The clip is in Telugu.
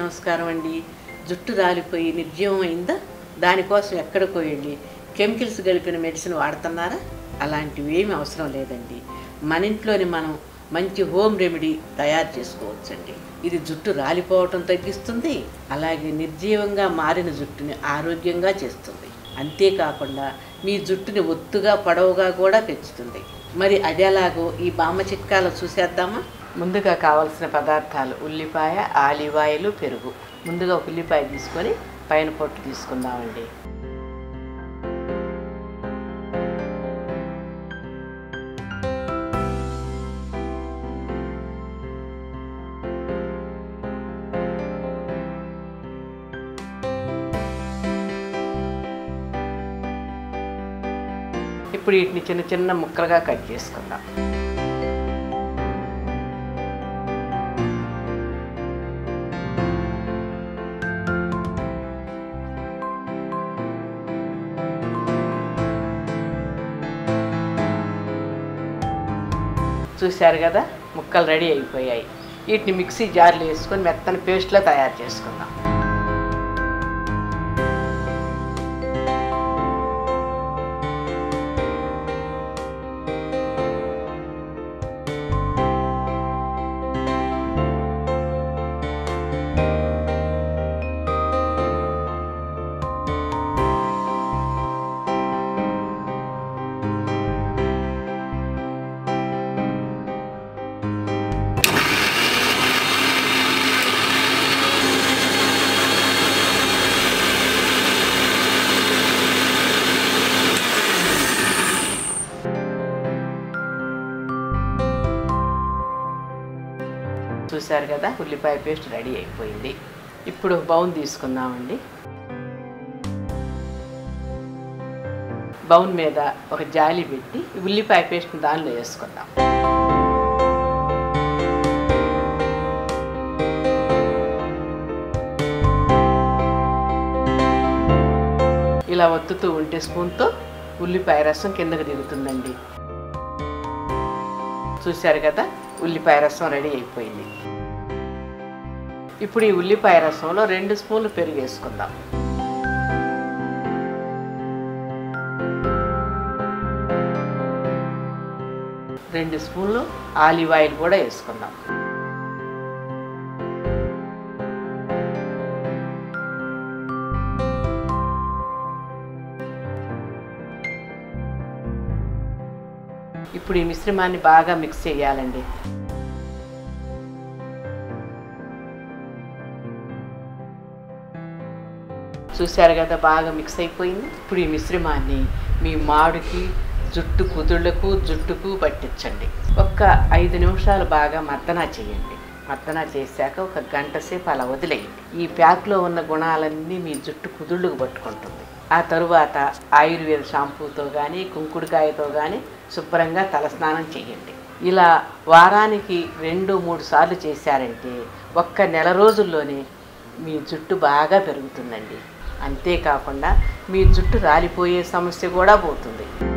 నమస్కారం అండి జుట్టు రాలిపోయి నిర్జీవం అయిందా దానికోసం ఎక్కడికో వెళ్ళి కెమికల్స్ కలిపిన మెడిసిన్ వాడుతున్నారా అలాంటివి ఏమీ అవసరం లేదండి మన ఇంట్లోనే మనం మంచి హోమ్ రెమెడీ తయారు చేసుకోవచ్చండి ఇది జుట్టు రాలిపోవటం తగ్గిస్తుంది అలాగే నిర్జీవంగా మారిన జుట్టుని ఆరోగ్యంగా చేస్తుంది అంతేకాకుండా మీ జుట్టుని ఒత్తుగా పొడవుగా కూడా పెంచుతుంది మరి అదేలాగో ఈ బామ్మ చిట్కాలు చూసేద్దామా ముందుగా కావాల్సిన పదార్థాలు ఉల్లిపాయ ఆలివ్ ఆయిల్ పెరుగు ముందుగా ఒక ఉల్లిపాయ తీసుకొని పైన పొట్టు తీసుకుందామండి ఇప్పుడు వీటిని చిన్న చిన్న ముక్కలుగా కట్ చేసుకుందాం చూశారు కదా ముక్కలు రెడీ అయిపోయాయి వీటిని మిక్సీ జార్లో వేసుకొని మెత్తని పేస్ట్లా తయారు చేసుకుందాం చూశారు కదా ఉల్లిపాయ పేస్ట్ రెడీ అయిపోయింది ఇప్పుడు బౌన్ తీసుకుందామండి బౌన్ మీద ఒక జాలి పెట్టి ఈ ఉల్లిపాయ పేస్ట్ని దానిలో వేసుకుందాం ఇలా ఒత్తుతూ ఉంటే స్పూన్తో ఉల్లిపాయ రసం కిందకి దిగుతుందండి చూశారు కదా ఉల్లిపాయ రసం రెడీ అయిపోయింది ఇప్పుడు ఈ ఉల్లిపాయ రసంలో రెండు స్పూన్లు పెరుగు వేసుకుందాం రెండు స్పూన్లు ఆలివ్ ఆయిల్ కూడా వేసుకుందాం ఇప్పుడు ఈ మిశ్రమాన్ని బాగా మిక్స్ చేయాలండి చూశారు కదా బాగా మిక్స్ అయిపోయింది ఇప్పుడు ఈ మిశ్రమాన్ని మీ మాడుకి జుట్టు కుదుళ్లకు జుట్టుకు పట్టించండి ఒక్క ఐదు నిమిషాలు బాగా మర్దనా చేయండి మర్దనా చేశాక ఒక గంట సేపు అలా వదిలేయండి ఈ ప్యాక్లో ఉన్న గుణాలన్నీ మీ జుట్టు కుదుళ్ళకు పట్టుకుంటుంది ఆ తరువాత ఆయుర్వేద షాంపూతో కానీ కుంకుడుకాయతో కానీ శుభ్రంగా తలస్నానం చేయండి ఇలా వారానికి రెండు మూడు సార్లు చేశారంటే ఒక్క నెల రోజుల్లోనే మీ జుట్టు బాగా పెరుగుతుందండి అంతేకాకుండా మీ జుట్టు రాలిపోయే సమస్య కూడా పోతుంది